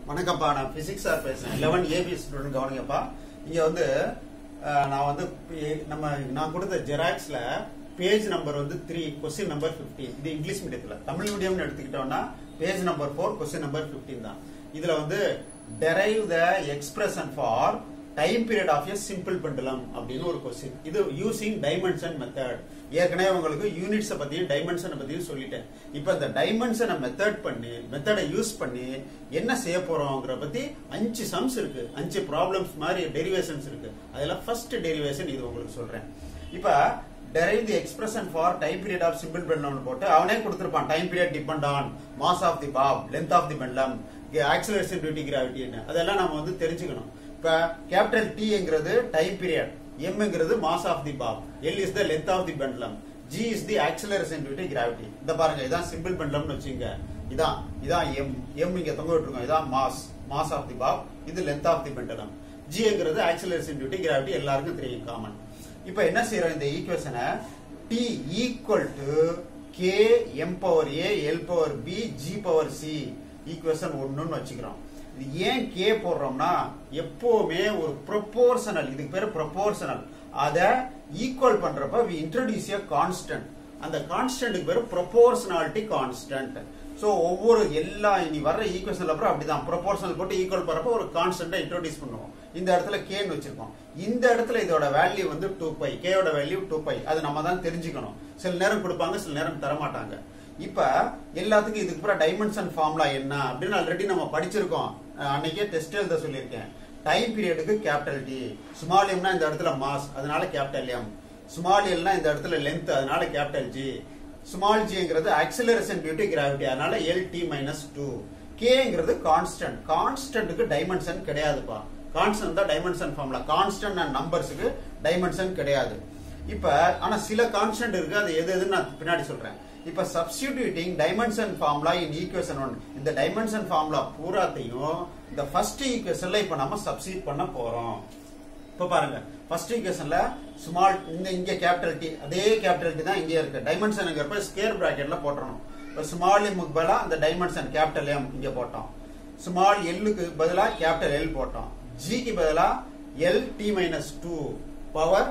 வணக்கம்ப்பா நான் physics sir பேசுறேன் லெவன் ஏபி ஸ்டூடெண்ட் கவனிங்கப்பா இங்க வந்து அஹ், நான் வந்து பே- நம்ம நான் கொடுத்த ஜெராக்ஸ்ல பேஜ் நம்பர் வந்து த்ரீ கொஸ்டின் நம்பர் 15 இது இங்கிலீஷ் மீடியத்துல தமிழ் மீடியம்னு எடுத்துக்கிட்டோம்னா page number four question number 15 தான் இதுல வந்து derive the expression for time period of a simple pendulum அப்படின்னு ஒரு கொஸ்டின் இது யூசிங் டைமென்ஷன் மெத்தட் ஏற்கனவே உங்களுக்கு யூனிட்ஸ பத்தியும் டைமென்ஷனை பத்தியும் சொல்லிட்டேன் இப்போ இந்த டைமென்ஷனை மெத்தட் பண்ணி மெத்தடை யூஸ் பண்ணி என்ன செய்ய போறோங்கிற பத்தி அஞ்சு சம்ஸ் இருக்கு அஞ்சு ப்ராப்ளம்ஸ் மாதிரி டெரிவேஷன்ஸ் இருக்கு அதுல ஃபர்ஸ்ட் டெரிவேஷன் இது உங்களுக்கு சொல்றேன் இப்போ derive the expression for time period of simple pendulum போட்டு அவனே கொடுத்திருப்பான் time period depend on mass of the bob length of the pendulum acceleration due to gravity ன்னு அதெல்லாம் நம்ம வந்து தெரிஞ்சுக்கணும் இப்ப கேபிட்டல் Tங்கிறது டைம் பீரியட் Mங்கிறது mass of the bob L is the length of the pendulum G is the acceleration due to gravity இந்த பாருங்க இதான் சிம்பிள் பெண்டலம்னு வச்சுங்க இதான் இதான் M M இங்க தொங்க விட்டுருக்கோம் இதான் mass mass of the bob இது லென்த் ஆஃப் தி பெண்டலம் Gங்கிறது acceleration due to gravity எல்லாருக்கும் தெரியும் காமன் இப்ப என்ன செய்யறோம் இந்த ஈக்குவேஷனை T equal to K M power A L power B G power C equation ஒன்னுன்னு வச்சுக்கிறோம் இது ஏன் கே போடுறோம்னா எப்பவுமே ஒரு ப்ரொபோர்ஷனல் இதுக்கு பேரு ப்ரொபோர்ஷனல் அத ஈக்குவல் பண்றப்ப வி இன்ட்ரோடியூஸ் ஏ கான்ஸ்டன்ட் அந்த கான்ஸ்டன்ட்டுக்கு பேரு ப்ரொபோர்ஷனாலிட்டி கான்ஸ்டன்ட் சோ ஒவ்வொரு எல்லா இனி வர்ற ஈக்குவேஷன்ல அப்புறம் அப்படிதான் ப்ரொபோர்ஷனல் போட்டு ஈக்குவல் பண்றப்ப ஒரு கான்ஸ்டன்ட்டை இன்ட்ரோடியூஸ் பண்ணுவோம் இந்த இடத்துல கேன்னு வச்சிருக்கோம் இந்த இடத்துல இதோட வேல்யூ வந்து டூ பை கேயோட வேல்யூ டூ பை அது நம்ம தான் தெரிஞ்சுக்கணும் சில நேரம் கொடுப்பாங்க சில நேரம் தர மாட்டாங்க இப்ப எல்லாத்துக்கும் இதுக்கு அப்புறம் டைமென்ஷன் ஃபார்முலா என்ன அப்படின்னு ஆல்ரெடி நம்ம படிச்சிருக்கோம் அஹ் அன்னைக்கே டெஸ்ட் எழுத சொல்லியிருக்கேன் டைம் பீரியடுக்கு கேபிட்டல் டி ஸ்மால் எம்னா இந்த இடத்துல மாஸ் அதனால கேபிட்டல் எம் ஸ்மால் எல்னா இந்த இடத்துல லென்த் அதனால கேபிட்டல் ஜி ஸ்மால் ஜிங்கிறது ஆக்சிலரேஷன் டியூ டு கிராவிட்டி அதனால எல் டி மைனஸ் டூ கேங்கிறது கான்ஸ்டன்ட் கான்ஸ்டன்ட்டுக்கு டைமென்ஷன் கிடையாதுப்பா கான்ஸ்டன்ட் தான் டைமென்ஷன் ஃபார்முலா கான்ஸ்டன்ட் அண்ட் நம்பர்ஸுக்கு டைமென்ஷன் கிடையாது இப்ப ஆனா சில கான்ஸ்டன்ட் இருக்கு அது எது எதுன்னு நான் பின்னாடி சொல்றேன் இப்ப substituting dimension formula in equation one இந்த டைமென்ஷன் ஃபார்முலா பூராத்தையும் இந்த ஃபர்ஸ்ட் ஈக்குவேஷன்ல இப்ப நம்ம சப்ஸ்டியூட் பண்ண போறோம் இப்ப பாருங்க ஃபர்ஸ்ட் ஈக்குவேஷன்ல ஸ்மால் இந்த இங்க கேபிட்டல் டி அதே கேபிட்டல் டி தான் இங்க இருக்கு டைமென்ஷனுங்கிறப்ப ஸ்கேர் பிராக்கெட்ல போட்டுறணும் இப்ப ஸ்மால் எம்முக்கு பதிலா அந்த டைமென்ஷன் கேபிட்டல் எம் இங்க போட்டோம் ஸ்மால் எல்லுக்கு பதிலா கேபிட்டல் எல் போட்டோம் ஜிக்கு பதிலா L T minus two power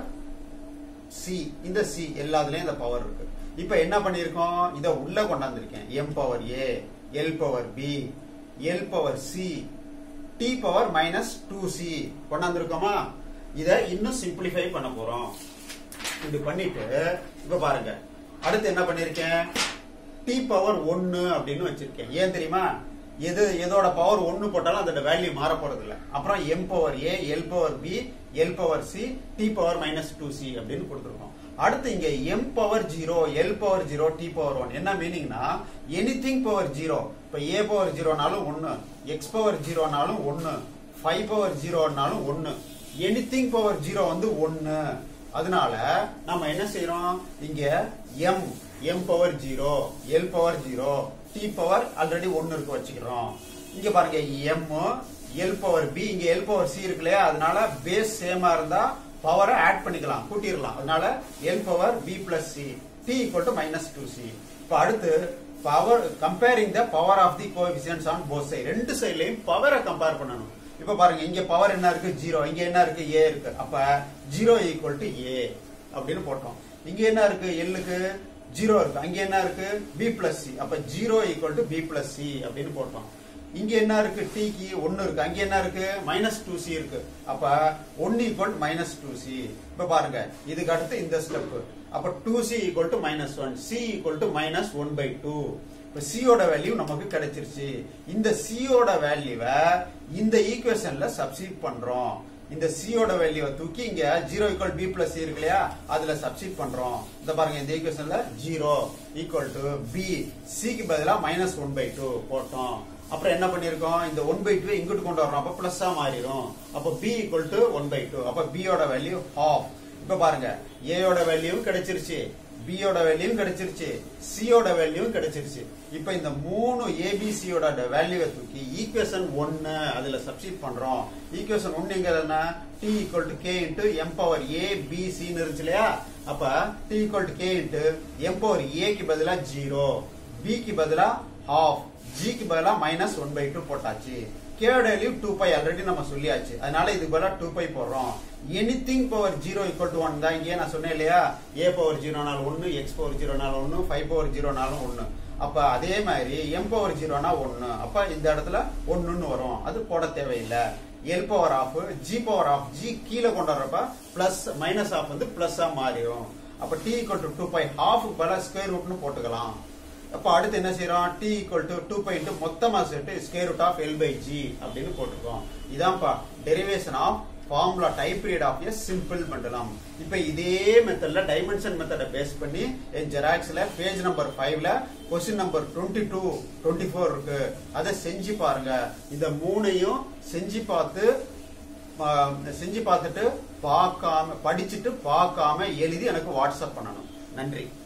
C இந்த சி எல்லாத்துலயும் இந்த பவர் இருக்கு இப்ப என்ன பண்ணிருக்கோம் இத உள்ள கொண்டாந்துருக்கேன் M power A L power B L power C T power minus two C கொண்டாந்துருக்கோமா இத இன்னும் சிம்பிளிஃபை பண்ண போறோம் இப்படி பண்ணிட்டு இப்ப பாருங்க அடுத்து என்ன பண்ணிருக்கேன் டி பவர் ஒன்னு அப்படின்னு வச்சிருக்கேன் ஏன் தெரியுமா எது எதோட பவர் ஒன்னு போட்டாலும் அதோட வேல்யூ மாற போறது இல்ல அப்புறம் M power A L power B L power C T power minus two C அப்படின்னு கொடுத்துருக்கோம் அடுத்து இங்க M power zero L power zero T power one என்ன மீனிங்னா எனிதிங் பவர் ஜீரோ இப்ப ஏ பவர் ஜீரோனாலும் ஒன்னு எக்ஸ் பவர் ஜீரோனாலும் ஒன்னு ஃபைவ் பவர் ஜீரோனாலும் ஒன்னு எனிதிங் பவர் ஜீரோ வந்து ஒன்னு அதனால நம்ம என்ன செய்யறோம் இங்க M M power zero L power zero T power already ஒன்னு இருக்கு வச்சுக்கிறோம் இங்க பாருங்க எம் எல் பவர் பி இங்க எல் பவர் சி இருக்கு இல்லையா அதனால பேஸ் சேமா இருந்தா பவரை ஆட் பண்ணிக்கலாம் கூட்டிடலாம் அதனால L power B plus C T equal to minus two C இப்ப அடுத்து power comparing the power of the coefficients on both side ரெண்டு சைடுலயும் பவரை கம்பேர் பண்ணணும் இப்ப பாருங்க இங்க பவர் என்ன இருக்கு ஜீரோ இங்க என்ன இருக்கு ஏ இருக்கு அப்ப ஜீரோ ஈக்குவல் டு ஏ அப்படின்னு போட்டோம் இங்க என்ன இருக்கு எல்லுக்கு ஜீரோ இருக்கு அங்க என்ன இருக்கு பி பிளஸ் சி அப்ப zero equal to B plus C அப்படின்னு போட்டோம் இங்க என்ன இருக்கு டிக்கு ஒன்னு இருக்கு அங்க என்ன இருக்கு மைனஸ் டூ சி இருக்கு அப்ப one equal minus two C இப்ப பாருங்க இதுக்கு அடுத்து இந்த ஸ்டெப் அப்ப two C equal to minus one C equal to minus one by two இப்ப சியோட வேல்யூ நமக்கு கிடைச்சிருச்சு இந்த சியோட வேல்யூவை இந்த ஈக்குவேஷன்ல சப்ஸ்டிட் பண்றோம் இந்த சியோட வேல்யூவை தூக்கி இங்க ஜீரோ ஈக்குவல் பி பிளஸ் இருக்கு இல்லையா அதுல சப்ஸ்டிட் பண்றோம் இந்த பாருங்க இந்த ஈக்குவேஷன்ல ஜீரோ ஈக்குவல் டு பி சிக்கு பதிலா மைனஸ் ஒன் பை டூ போட்டோம் அப்புறம் என்ன பண்ணிருக்கோம் இந்த ஒன் பை டூ இங்கிட்டு கொண்டு வரோம் அப்ப பிளஸ்ஸா மாறிடும் அப்ப P equal to one by two அப்ப பியோட வேல்யூ ஹாஃப் இப்ப பாருங்க ஏயோட வேல்யூவும் கிடைச்சிருச்சு பியோட வேல்யூவும் கிடைச்சிருச்சு சியோட வேல்யூவும் கிடைச்சிருச்சு இப்ப இந்த மூணு ஏபிசியோட வேல்யூவை தூக்கி ஈக்குவேஷன் ஒன்னு அதுல சப்ஸ்டிட் பண்றோம் ஈக்குவேஷன் ஒன்னுங்கிறது என்ன T equal to K into M power A B சின்னு இருந்துச்சு இல்லையா அப்ப T equal to K into M power ஏக்கு பதிலா ஜீரோ பிக்கு பதிலா ஹாஃப் ஜிக்கு பதிலா மைனஸ் ஒன் பை டூ போட்டாச்சு கேட வேல்யூ டூ பை ஆல்ரெடி நம்ம சொல்லியாச்சு அதனால இதுக்கு பதிலா டூ பை போடுறோம் anything power zero equal to one தான் இங்கே நான் சொன்னேன் இல்லையா ஏ பவர் ஜீரோனாலும் ஒன்னு எக்ஸ் பவர் ஜீரோனாலும் ஒன்னு ஃபைவ் பவர் ஜீரோனாலும் ஒன்னு அப்ப அதே மாதிரி எம் பவர் ஜீரோனா ஒன்னு அப்ப இந்த இடத்துல ஒன்னுன்னு வரும் அது போட தேவையில்லை L power of G power of G கீழே கொண்டு வரப்ப பிளஸ் மைனஸ் ஆஃப் வந்து பிளஸ்ஸா மாறிடும் அப்ப T equal to two by half பல ஸ்கொயர் ரூட்னு போட்டுக்கலாம் அப்ப அடுத்து என்ன செய்யறோம் T equal to two by மொத்தமா சேர்த்து square root of L by G அப்படின்னு போட்டுருக்கோம் இதான்ப்பா derivation of formula type read of a simple மண்டலம் இப்ப இதே மெத்தட்ல டைமென்ஷன் மெத்தடை பேஸ் பண்ணி என் ஜெராக்ஸ்ல பேஜ் நம்பர் ஃபைவ்ல question number twenty two twenty four இருக்கு அதை செஞ்சு பாருங்க இந்த மூணையும் செஞ்சு பார்த்து ஆ, செஞ்சு பார்த்துட்டு பார்க்காம படிச்சுட்டு பார்க்காம எழுதி எனக்கு வாட்ஸ்அப் பண்ணணும் நன்றி